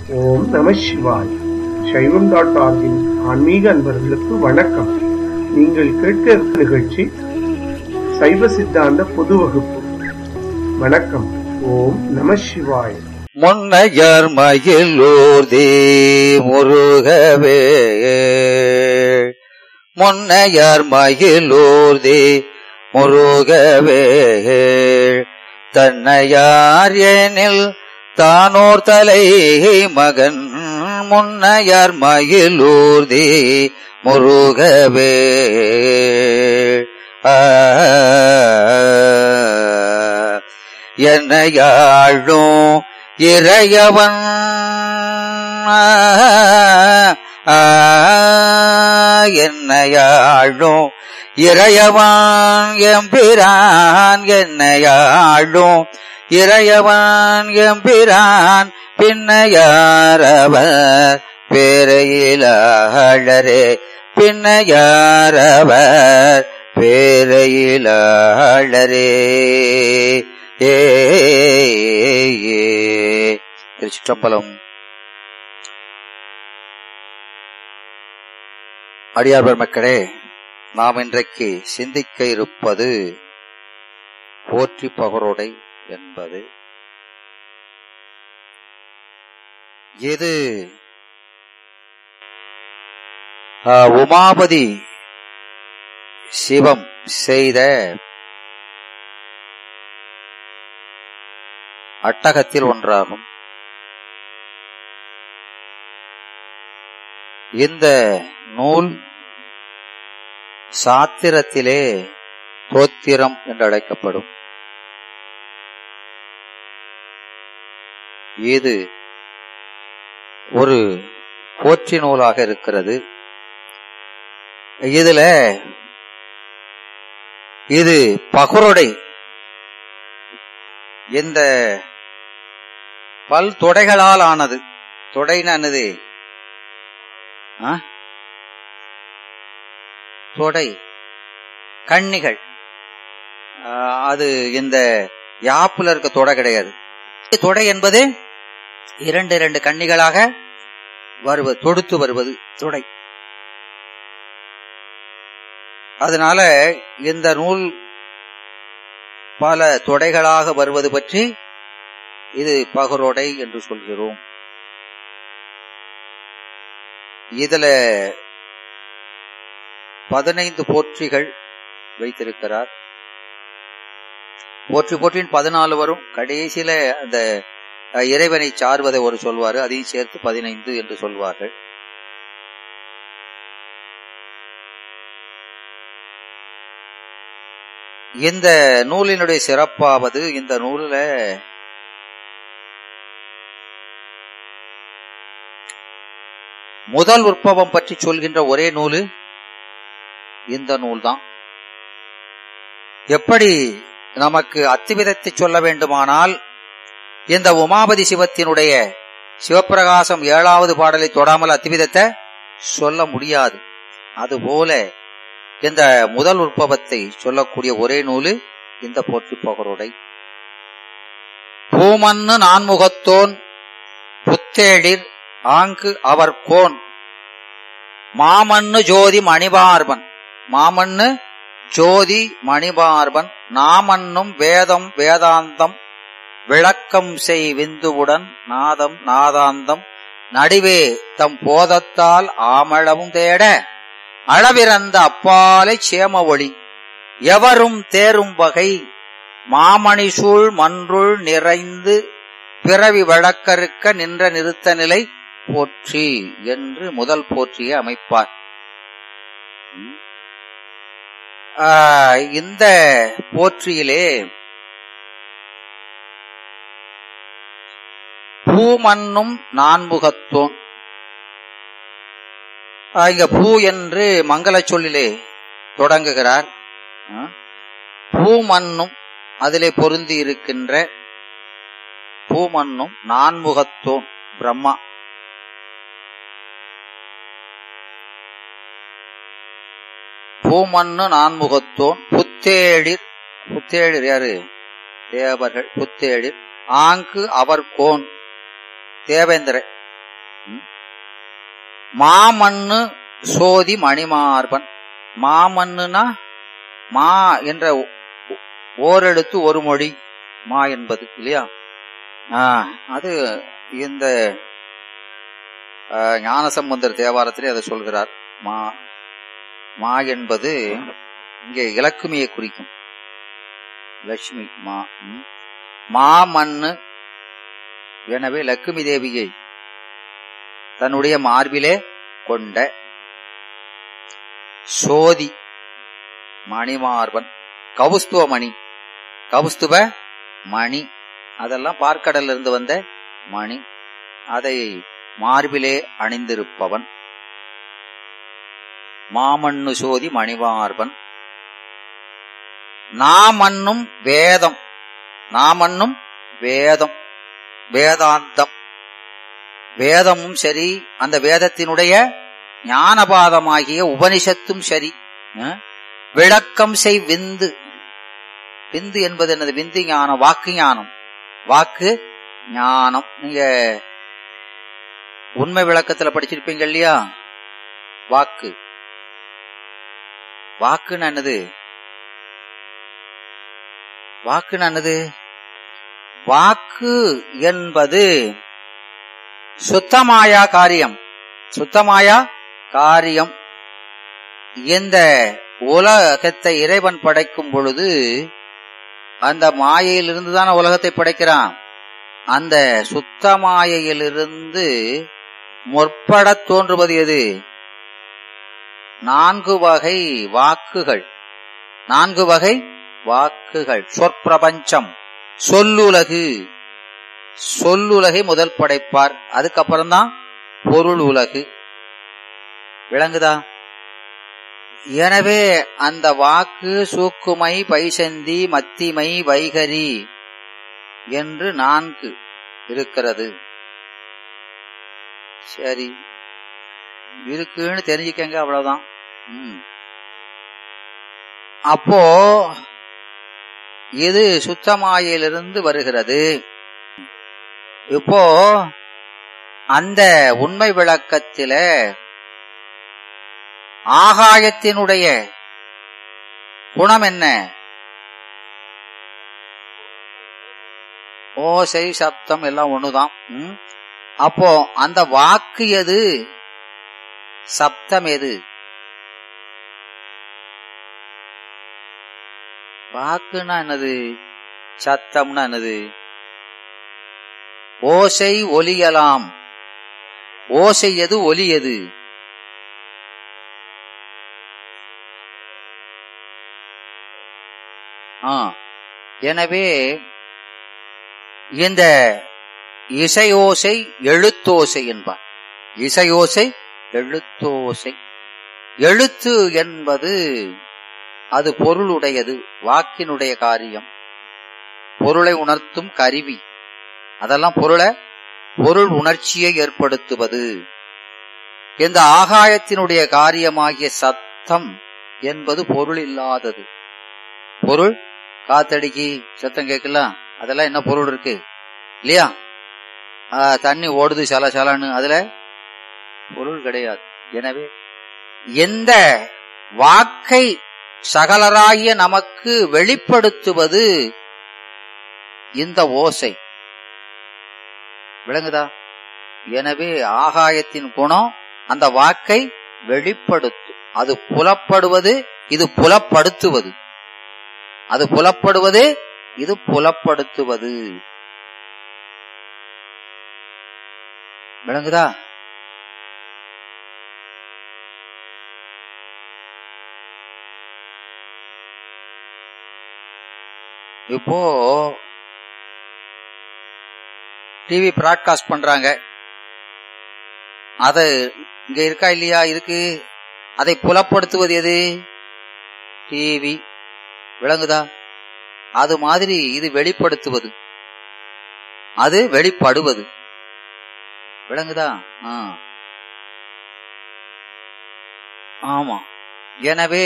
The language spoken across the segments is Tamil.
ஓம் நம சிவாய் சைவம் டாட் ஆர்கின் ஆன்மீக அன்பர்களுக்கு வணக்கம் நீங்கள் கேட்க இருக்கும் நிகழ்ச்சி சைவ சித்தாந்த பொது வகுப்பு வணக்கம் ஓம் நம சிவாய் முன்னையர் மயிலூர்தி முருகவே முன்னையர் மயிலூர்தி முருகவே தன்னையார் எனில் தானோர் தலை மகன் முன்னையர் மயிலூர்தி முருகவே ஆ என்னையாழும் இறையவன் ஆ, என்னையாழும் இறையவான் எம்பிரான் என்னையாழும் இறையவான் எம்பிரான் பின்னையாரவர் பேரையிலாளரே பின்னையாரவர் பேரையிலாளரே ஏ ஏ. திருச்சிற்றம்பலம் அடியார் மக்களே நாம் இன்றைக்கு சிந்திக்க இருப்பது போற்றி பகரோடை என்பது இது ஆ, உமாபதி சிவம் செய்த அட்டகத்தில் ஒன்றாகும் இந்த நூல் சாத்திரத்திலே தோத்திரம் என்று அழைக்கப்படும் இது ஒரு போற்றி நூலாக இருக்கிறது இதுல இது பகுருடை இந்த பல் தொடைகளால் ஆனது தொடைனானது ஆ? தொடை கண்ணிகள் ஆ, அது இந்த யாப்புல இருக்க தொடை கிடையாது தொடை என்பது இரண்டு இரண்டு கண்ணிகளாக வருவது தொடுத்து வருவது தொடை அதனால இந்த நூல் பல தொடைகளாக வருவது பற்றி இது பகரோடை என்று சொல்கிறோம் இதுல பதினைந்து போற்றிகள் வைத்திருக்கிறார் போற்றி போற்றின் பதினாலு வரும் கடைசியில அந்த அஹ், இறைவனை சார்வதை ஒரு சொல்வாரு அதையும் சேர்த்து பதினைந்து என்று சொல்வார்கள் இந்த நூலினுடைய சிறப்பாவது இந்த நூலில் முதல் உற்பவம் பற்றி சொல்கின்ற ஒரே நூலு இந்த நூல்தான் எப்படி நமக்கு அத்திவிதத்தை சொல்ல வேண்டுமானால் இந்த உமாபதி சிவத்தினுடைய சிவப்பிரகாசம் ஏழாவது பாடலை தொடாமல் அத்திவிதத்தை சொல்ல முடியாது அதுபோல இந்த முதல் உற்பவத்தை சொல்லக்கூடிய ஒரே நூலு இந்த போற்றி பகருடை பூமன்னு நான்முகத்தோன் புத்தேழிர் ஆங்கு அவர் கோன் மாமன்னு ஜோதி மணிபார்பன் மாமன்னு ஜோதி மணிபார்பன் நாமன்னும் வேதம் வேதாந்தம் விளக்கம் செய் விந்துவுடன் நாதம் நாதாந்தம் நடுவே தம் போதத்தால் ஆமளவும் தேட அளவிறந்த அப்பாலை சேம ஒளி எவரும் தேரும் வகை மாமணி சூழ் மன்றுள் நிறைந்து பிறவி வழக்கறுக்க நின்ற நிறுத்த நிலை போற்றி என்று முதல் போற்றியை அமைப்பார் ம். ஆ, இந்த போற்றியிலே பூமன்னும் நான்முகத்தோன் ஆ, இங்க பூ என்று மங்கள சொல்லிலே தொடங்குகிறார் ஆ, பூமன்னும் அதிலே பொருந்தி இருக்கின்ற பூமன்னும் நான்முகத்தோன் பிரம்மா பூமன்னு நான்முகத்தோன் புத்தேழிர் புத்தேழிர் யாரு தேவர்கள் புத்தேழிர் ஆங்கு அவர் கோன் தேவேந்திர ம்? மாமண்ணு சோதி மணிமார்பன் மாமண்ணுனா மா என்ற ஓ- ஓரெழுத்து ஒரு மொழி மா என்பது இல்லையா ஆ, அது இந்த ஆ, ஞானசம்பந்தர் தேவாரத்திலே அதை சொல்கிறார் மா மா என்பது இங்கே இலக்குமியை குறிக்கும் லட்சுமி மா ம். மா மண்ணு எனவே லக்குமி தேவியை தன்னுடைய மார்பிலே கொண்ட சோதி மணிமார்பன் கவுஸ்துவ மணி கவுஸ்துவ மணி அதெல்லாம் பார்க்கடல்ல இருந்து வந்த மணி அதை மார்பிலே அணிந்திருப்பவன் மாமண்ணு சோதி மணிமார்பன் நாமன்னும் வேதம் நாமன்னும் வேதம் வேதாந்தம் வேதமும் சரி அந்த வேதத்தினுடைய ஞானபாதமாகிய உபனிஷத்தும் சரி அஹ், விளக்கம் செய் விந்து விந்து என்பது என்னது விந்து ஞானம் வாக்கு ஞானம் வாக்கு ஞானம் நீங்க உண்மை விளக்கத்துல படிச்சிருப்பீங்க இல்லையா வாக்கு வாக்குன்னு என்னது வாக்குன்னு என்னது வாக்கு என்பது சுத்தமாயா காரியம் சுத்தமாயா காரியம் இந்த உலகத்தை இறைவன் படைக்கும் பொழுது அந்த மாயையிலிருந்து தானே உலகத்தை படைக்கிறான் அந்த சுத்த மாயையிலிருந்து முற்படத் தோன்றுவது எது நான்கு வகை வாக்குகள் நான்கு வகை வாக்குகள் சொற்பிரபஞ்சம் சொல்லுலகு சொல்லுலகை முதல் படைப்பார் அதுக்கப்புறம் தான் பொருள் உலகு விளங்குதா எனவே அந்த வாக்கு சூக்குமை பைசந்தி மத்திமை வைகரி என்று நான்கு இருக்கிறது சரி இருக்குன்னு தெரிஞ்சுக்கங்க அவ்வளவுதான் ம். அப்போ இது சுத்தமாயிலிருந்து வருகிறது இப்போ அந்த உண்மை விளக்கத்தில ஆகாயத்தினுடைய குணம் என்ன ஓசை சப்தம் எல்லாம் ஒண்ணுதான் ம்? அப்போ அந்த வாக்கு எது சப்தம் எது வாக்குன்னா என்னது சத்தம்னா என்னது ஓசை ஒலியலாம் ஓசை எது ஒலி எது ஆ எனவே இந்த இசையோசை எழுத்தோசை என்பார் இசையோசை எழுத்தோசை எழுத்து என்பது அது பொருளுடையது வாக்கினுடைய காரியம் பொருளை உணர்த்தும் கருவி அதெல்லாம் பொருளை பொருள் உணர்ச்சியை ஏற்படுத்துவது இந்த ஆகாயத்தினுடைய காரியமாகிய சத்தம் என்பது பொருள் இல்லாதது பொருள் காத்தடிக்கு சத்தம் கேட்கலாம் அதெல்லாம் என்ன பொருள் இருக்கு இல்லையா ஆ, தண்ணி ஓடுது சல சலன்னு அதுல பொருள் கிடையாது எனவே எந்த வாக்கை சகலராகிய நமக்கு வெளிப்படுத்துவது இந்த ஓசை விளங்குதா எனவே ஆகாயத்தின் குணம் அந்த வாக்கை வெளிப்படுத்தும் அது புலப்படுவது இது புலப்படுத்துவது அது புலப்படுவது இது புலப்படுத்துவது விளங்குதா இப்போ டிவி பிராட்காஸ்ட் பண்றாங்க அது இங்க இருக்கா இல்லையா இருக்கு அதை புலப்படுத்துவது எது டிவி விளங்குதா அது மாதிரி இது வெளிப்படுத்துவது அது வெளிப்படுவது விளங்குதா ஆ. ஆமா எனவே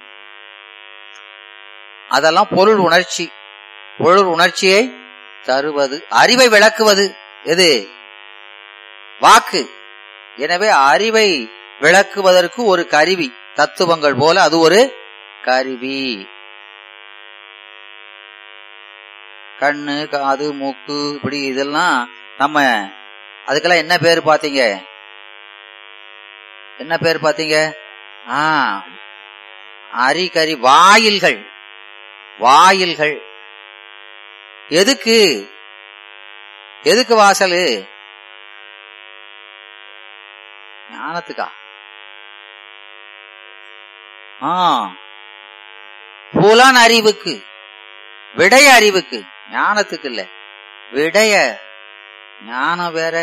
அதெல்லாம் பொருள் உணர்ச்சி பொருள் உணர்ச்சியை தருவது அறிவை விளக்குவது எது வாக்கு எனவே அறிவை விளக்குவதற்கு ஒரு கருவி தத்துவங்கள் போல அது ஒரு கருவி கண்ணு காது மூக்கு இப்படி இதெல்லாம் நம்ம அதுக்கெல்லாம் என்ன பேர் பாத்தீங்க என்ன பேர் பாத்தீங்க ஆ அரிகரி வாயில்கள் வாயில்கள் எதுக்கு எதுக்கு வாசலு ஞானத்துக்கா ஆ புலன் அறிவுக்கு விடய அறிவுக்கு ஞானத்துக்கு இல்ல விடய ஞானம் வேற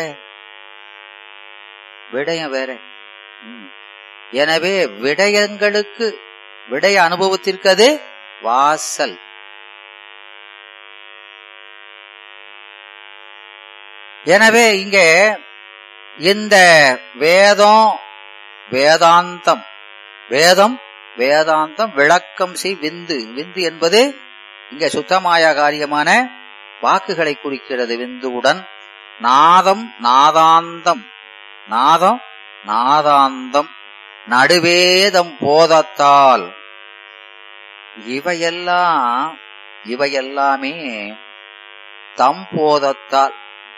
விடயம் வேற ம். எனவே விடயங்களுக்கு விடய அனுபவத்திற்கு அது வாசல் எனவே இங்க இந்த வேதம் வேதாந்தம் வேதம் வேதாந்தம் விளக்கம் செய் விந்து விந்து என்பது இங்க சுத்தமாய காரியமான வாக்குகளை குறிக்கிறது விந்துவுடன் நாதம் நாதாந்தம் நாதம் நாதாந்தம் நடுவேதம் போதத்தால் இவையெல்லாம் இவையெல்லாமே தம் போதத்தால்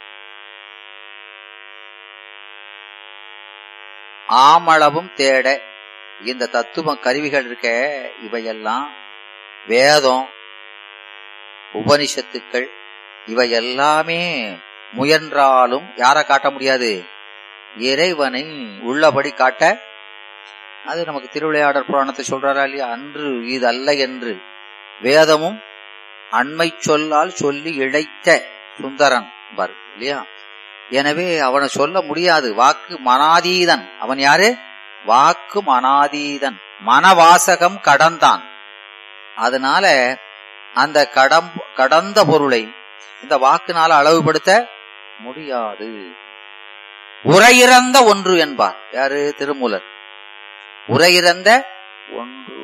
ஆமளவும் தேட இந்த தத்துவ கருவிகள் இருக்க இவையெல்லாம் வேதம் உபனிஷத்துக்கள் இவை எல்லாமே முயன்றாலும் யார காட்ட முடியாது இறைவனை உள்ளபடி காட்ட அது நமக்கு திருவிளையாடற் புராணத்தை சொல்றாரா இல்லையா அன்று இது அல்ல என்று வேதமும் அண்மை சொல்லால் சொல்லி இழைத்த சுந்தரன் பாரு இல்லையா எனவே அவனை சொல்ல முடியாது வாக்கு மனாதீதன் அவன் யாரு வாக்கு மனாதீதன் மனவாசகம் கடந்தான் அதனால அந்த கடம் கடந்த பொருளை இந்த வாக்குனால அளவுபடுத்த முடியாது உரையிறந்த ஒன்று என்பார் யாரு திருமூலர் உரையிறந்த ஒன்று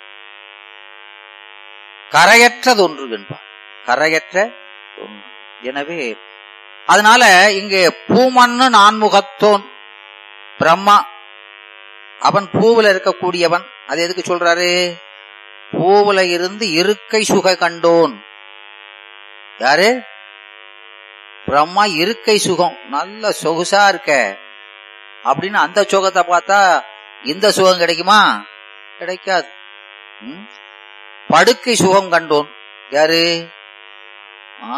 கரையற்றதொன்று என்பார் கரையற்ற ஒன்று எனவே அதனால இங்கே பூமன்னு நான்முகத்தோன் பிரம்மா அவன் பூவுல இருக்கக்கூடியவன் அது எதுக்கு சொல்றாரு பூவுல இருந்து இருக்கை சுக கண்டோன் யாரு பிரம்மா இருக்கை சுகம் நல்ல சொகுசா இருக்க அப்படின்னு அந்த சுகத்தை பார்த்தா இந்த சுகம் கிடைக்குமா கிடைக்காது ம்? படுக்கை சுகம் கண்டோன் யாரு ஆ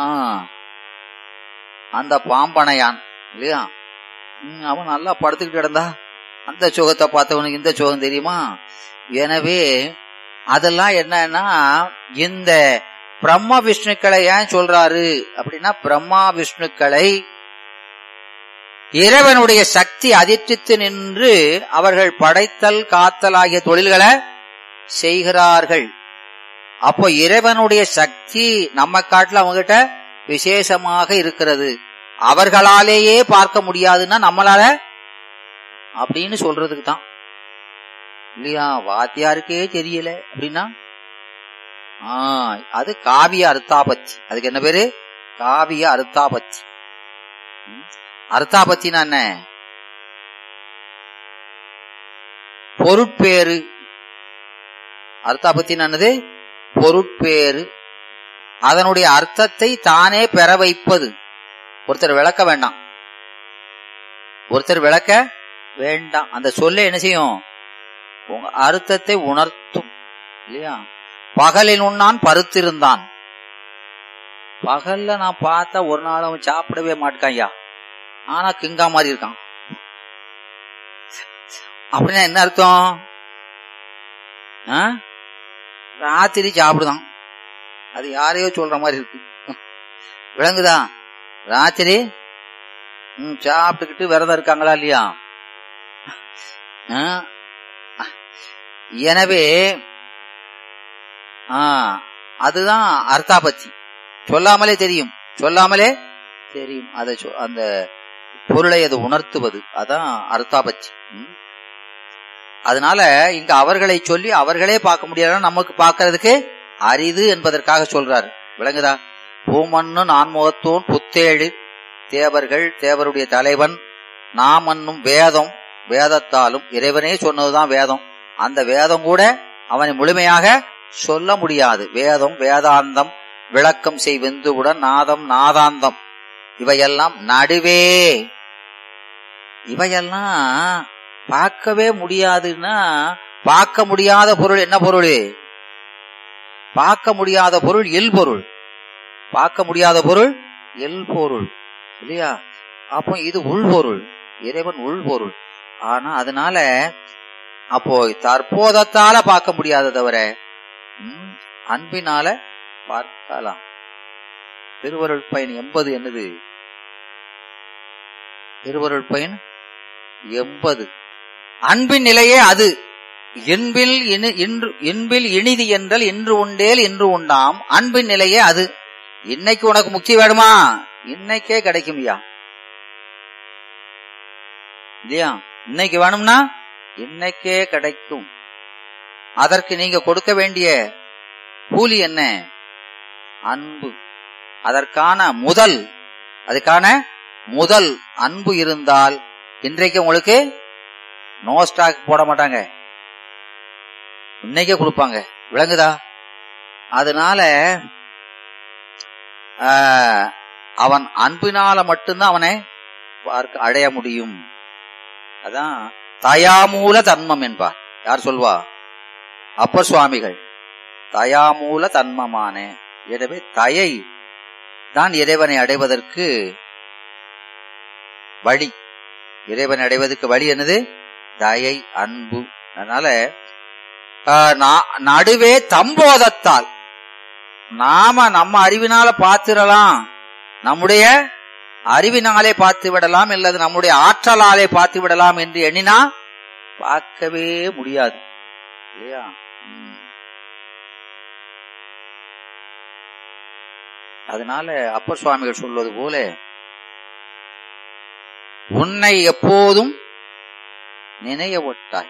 அந்த பாம்பனையான் இல்லையா ம், அவன் நல்லா படுத்துக்கிட்டு கிடந்தா அந்த சுகத்தை பார்த்தவனுக்கு இந்த சுகம் தெரியுமா எனவே அதெல்லாம் என்னன்னா இந்த பிரம்ம விஷ்ணுக்களை ஏன் சொல்றாரு அப்படின்னா பிரம்மா விஷ்ணுக்களை இறைவனுடைய சக்தி அதிர்ச்சித்து நின்று அவர்கள் படைத்தல் காத்தல் ஆகிய தொழில்களை செய்கிறார்கள் அப்போ இறைவனுடைய சக்தி நம்ம காட்டுல அவங்ககிட்ட விசேஷமாக இருக்கிறது அவர்களாலேயே பார்க்க முடியாதுன்னா நம்மளால அப்படின்னு சொல்றதுக்கு தான் இல்லையா வாத்தியாருக்கே தெரியல அப்படின்னா ஆ அது காவிய அர்த்தாபத்தி அதுக்கு என்ன பேரு காவிய அர்த்தாபத்தி ம். அர்த்தாபத்தினா என்ன பொருட்பேறு அர்த்தாபத்தினா என்னது பொருட்பேறு அதனுடைய அர்த்தத்தை தானே பெற வைப்பது ஒருத்தர் விளக்க வேண்டாம் ஒருத்தர் விளக்க வேண்டாம் அந்த சொல்ல என்ன செய்யும் உங்க அர்த்தத்தை உணர்த்தும் இல்லையா பகலில் உண்ணான் பருத்திருந்தான் பகல்ல நான் பார்த்தா ஒரு நாள் அவன் சாப்பிடவே மாட்டான் ஐயா ஆனா கிங்கா மாதிரி இருக்கான் அப்படின்னா என்ன அர்த்தம் ஆ? ராத்திரி சாப்பிடுதான் அது யாரையோ சொல்ற மாதிரி இருக்கு விளங்குதா ராத்திரி ம், சாப்பிட்டுக்கிட்டு விரதம் இருக்காங்களா இல்லையா ஆ? எனவே ஆ, அதுதான் அர்த்தாபத்தி சொல்லாமலே தெரியும் சொல்லாமலே தெரியும் அதை சொ- அந்த பொருளை அது உணர்த்துவது அதான் அர்த்தாபத்தி ம். அதனால இங்க அவர்களை சொல்லி அவர்களே பார்க்க முடியாது நமக்கு பார்க்கறதுக்கு அரிது என்பதற்காக சொல்றாரு விளங்குதா பூமன்னு நான்முகத்தோன் புத்தேழு தேவர்கள் தேவருடைய தலைவன் நாம் என்னும் வேதம் வேதத்தாலும் இறைவனே சொன்னதுதான் வேதம் அந்த வேதம் கூட அவனை முழுமையாக சொல்ல முடியாது வேதம் வேதாந்தம் விளக்கம் செய் வெந்துவுடன் நாதம் நாதாந்தம் இவையெல்லாம் நடுவே இவையெல்லாம் பார்க்கவே முடியாதுன்னா பார்க்க முடியாத பொருள் என்ன பொருள் பார்க்க முடியாத பொருள் எல் பொருள் பார்க்க முடியாத பொருள் எல் பொருள் இல்லையா அப்போ இது உள்பொருள் இறைவன் உள்பொருள் ஆனா அதனால அப்போ தற்போதத்தால பார்க்க முடியாத தவிர ம், அன்பினால பார்க்கலாம் திருவருள் பயன் எண்பது என்னது திருவருள் பயன் எண்பது அன்பின் நிலையே அது என்பில் இனி- இன்று என்பில் இனிது என்றால் இன்று உண்டேல் இன்று உண்டாம் அன்பின் நிலையே அது இன்னைக்கு உனக்கு முக்தி வேணுமா இன்னைக்கே கிடைக்கும்யா இல்லையா இன்னைக்கு வேணும்னா இன்னைக்கே கிடைக்கும் அதற்கு நீங்க கொடுக்க வேண்டிய கூலி என்ன அன்பு அதற்கான முதல் அதுக்கான முதல் அன்பு இருந்தால் இன்றைக்கு உங்களுக்கு நோ ஸ்டாக் போட மாட்டாங்க இன்னைக்கே கொடுப்பாங்க விளங்குதா அதனால ஆஹ், அவன் அன்பினால மட்டும்தான் அவனை பார்க்க அடைய முடியும் அதான் தயாமூல தன்மம் என்பார் யார் சொல்வா அப்பர் சுவாமிகள் தயாமூல தன்மமான எனவே தயை தான் இறைவனை அடைவதற்கு வழி இறைவனை அடைவதற்கு வழி என்னது தயை அன்பு அதனால ஆஹ், நா- நடுவே தம்போதத்தால் நாம நம்ம அறிவினால பார்த்திடலாம் நம்முடைய அறிவினாலே பார்த்து விடலாம் அல்லது நம்முடைய ஆற்றலாலே பார்த்து விடலாம் என்று எண்ணினா பார்க்கவே முடியாது இல்லையா ம். அதனால அப்பர் சுவாமிகள் சொல்வது போல உன்னை எப்போதும் நினைய ஒட்டாய்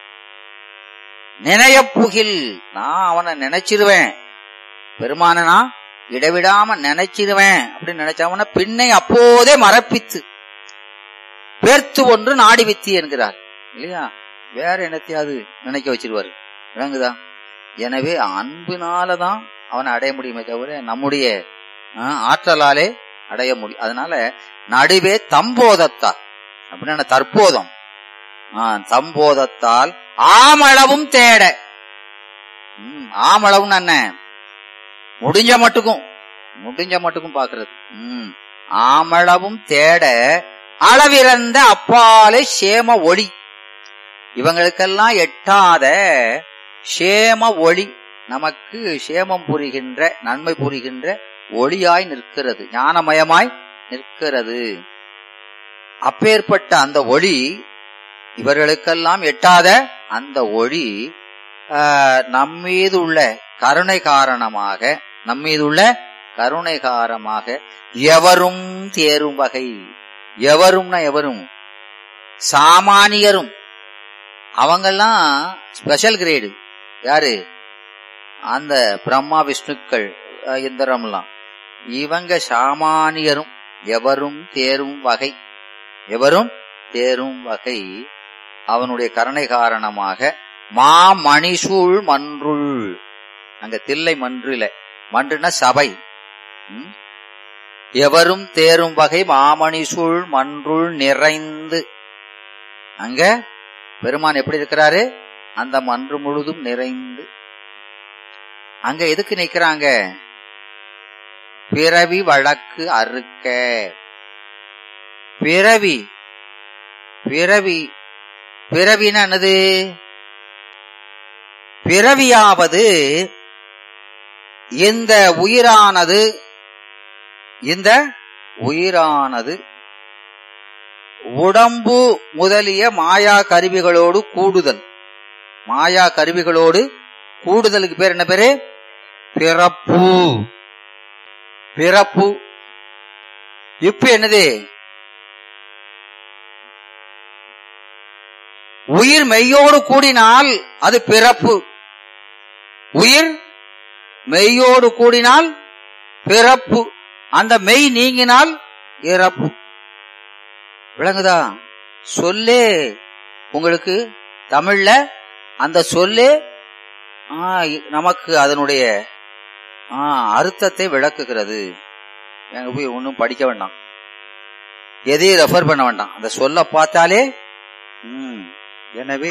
நினைய புகில் நான் அவனை நினைச்சிருவேன் பெருமானனா இடைவிடாம நினைச்சிருவேன் அப்படின்னு நினைச்சவன பின்னை அப்போதே மறப்பித்து பேர்த்து ஒன்று நாடி வித்தி என்கிறார் இல்லையா வேற என்னத்தையாவது நினைக்க வச்சிருவாரு விளங்குதா எனவே அன்பினாலதான் அவனை அடைய முடியுமே தவிர நம்முடைய ஆஹ், ஆற்றலாலே அடைய முடியும் அதனால நடுவே தம்போதத்தால் அப்படின்னா தற்போதம் ஆஹ், தம்போதத்தால் ஆமளவும் தேட ம், ஆமளவுன்னு என்ன முடிஞ்ச மட்டுக்கும் முடிஞ்ச மட்டுக்கும் பாக்குறது ம் ஆமளவும் தேட அளவிறந்த அப்பாலே சேம ஒளி இவங்களுக்கெல்லாம் எட்டாத சேம ஒளி நமக்கு சேமம் புரிகின்ற நன்மை புரிகின்ற ஒளியாய் நிற்கிறது ஞானமயமாய் நிற்கிறது அப்பேற்பட்ட அந்த ஒளி இவர்களுக்கெல்லாம் எட்டாத அந்த ஒளி ஆஹ், நம்மீது உள்ள கருணை காரணமாக நம்மீது உள்ள கருணை காரணமாக எவரும் தேரும் வகை எவரும்னா எவரும் சாமானியரும் அவங்கெல்லாம் ஸ்பெஷல் கிரேடு யாரு அந்த பிரம்மா விஷ்ணுக்கள் அஹ், இந்திரம்லாம் இவங்க சாமானியரும் எவரும் தேரும் வகை எவரும் தேரும் வகை அவனுடைய கருணை காரணமாக மாமணிசூழ் மன்றுள் அங்க தில்லை மன்றுல மன்றுனா சபை ம்? எவரும் தேரும் வகை மாமணிசூழ் மன்றுள் நிறைந்து அங்க பெருமான் எப்படி இருக்கிறாரு அந்த மன்று முழுதும் நிறைந்து அங்க எதுக்கு நிக்கிறாங்க பிறவி வழக்கு அறுக்க பிறவி பிறவி பிறவின்னா என்னது பிறவியாவது இந்த உயிரானது இந்த உயிரானது உடம்பு முதலிய மாயா கருவிகளோடு கூடுதல் மாயா கருவிகளோடு கூடுதலுக்கு பேர் என்ன பேரு பிறப்பு பிறப்பு இப்ப என்னது உயிர் மெய்யோடு கூடினால் அது பிறப்பு உயிர் மெய்யோடு கூடினால் பிறப்பு அந்த மெய் நீங்கினால் இறப்பு விளங்குதா சொல்லே உங்களுக்கு தமிழ்ல அந்த சொல்லே ஆ, நமக்கு அதனுடைய ஆ, அர்த்தத்தை விளக்குகிறது எங்க போய் ஒன்றும் படிக்க வேண்டாம் எதையும் ரெஃபர் பண்ண வேண்டாம் அந்த சொல்ல பார்த்தாலே ம், எனவே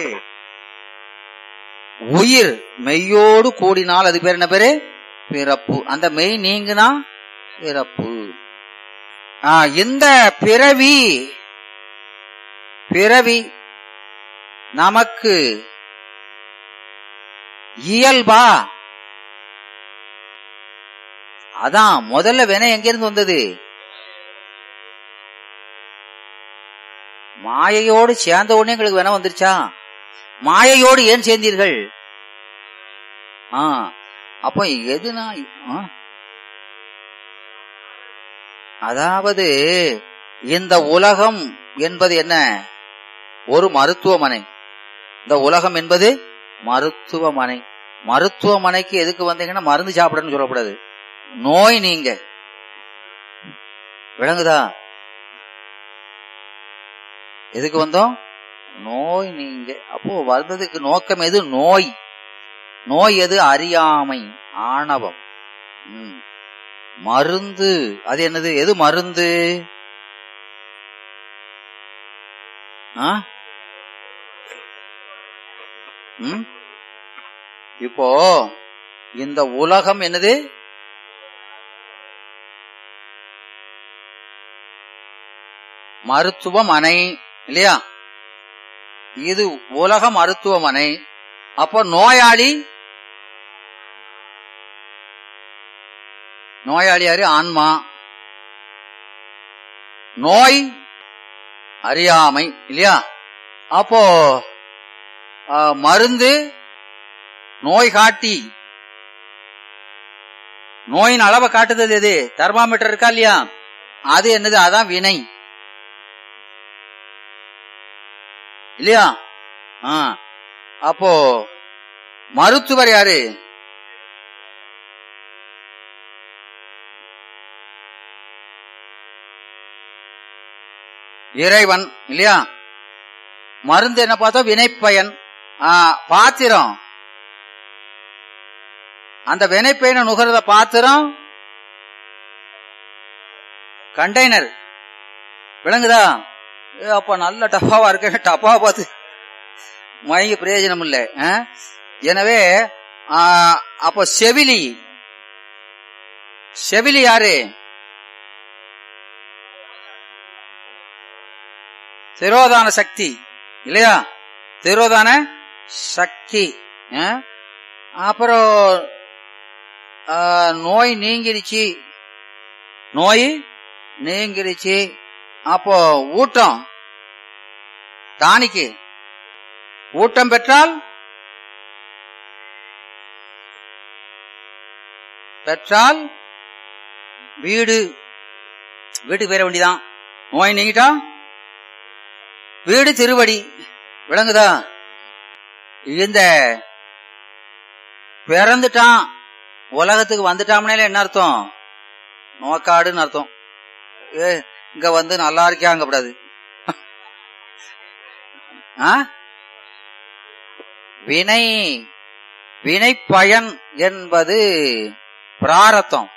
உயிர் மெய்யோடு கூடினால் அது பேர் என்ன பேரு பிறப்பு அந்த மெய் நீங்குனா பிறப்பு ஆ, இந்த பிறவி பிறவி நமக்கு இயல்பா அதான் முதல்ல வினை எங்கிருந்து வந்தது மாயையோடு சேர்ந்த உடனே எங்களுக்கு வினை வந்துருச்சா மாயையோடு ஏன் சேர்ந்தீர்கள் ஆ அப்போ எதுனா ஆ? அதாவது இந்த உலகம் என்பது என்ன ஒரு மருத்துவமனை இந்த உலகம் என்பது மருத்துவமனை மருத்துவமனைக்கு எதுக்கு வந்தீங்கன்னா மருந்து சாப்பிடணும்னு சொல்லக்கூடாது நோய் நீங்க விளங்குதா எதுக்கு வந்தோம் நோய் நீங்க அப்போ வந்ததுக்கு நோக்கம் எது நோய் நோய் எது அறியாமை ஆணவம் ம். மருந்து அது என்னது எது மருந்து ஆ? ம்? இப்போ இந்த உலகம் என்னது மருத்துவமனை இல்லையா இது உலக மருத்துவமனை அப்போ நோயாளி நோயாளி யாரு ஆன்மா நோய் அறியாமை இல்லையா அப்போ ஆ, மருந்து நோய் காட்டி நோயின் அளவை காட்டுறது எது தெர்மாமீட்டர் இருக்கா இல்லையா அது என்னது அதான் வினை இல்லையா ஆ அப்போ மருத்துவர் யாரு இறைவன் இல்லையா மருந்து என்ன பார்த்தோம் வினைப்பயன் ஆ, பாத்திரம் அந்த வினைப்பயனை நுகர்த பாத்திரம் கண்டெய்னர் விளங்குதா ஏ, அப்ப நல்ல டப்பாவா இருக்கு டப்பாவை பார்த்து மயங்கி பிரயோஜனம் இல்லை ஆ? எனவே ஆ, அப்போ செவிலி செவிலி யாரு திரோதான சக்தி இல்லையா திரோதான சக்தி ஆ? அப்புறம் ஆ, நோய் நீங்கிருச்சு நோய் நீங்கிருச்சு அப்போ ஊட்டம் தானிக்கு ஊட்டம் பெற்றால் பெற்றால் வீடு வீட்டுக்கு போயிட வேண்டியதான் நோய் நீங்கிட்டா வீடு திருவடி விளங்குதா இந்த பிறந்துட்டான் உலகத்துக்கு வந்துட்டாம்னால என்ன அர்த்தம் நோக்காடுன்னு அர்த்தம் ஏ இங்க வந்து நல்லா இருக்கியாங்கப்படாது ஆ வினை வினை பயன் என்பது பிராரத்தம்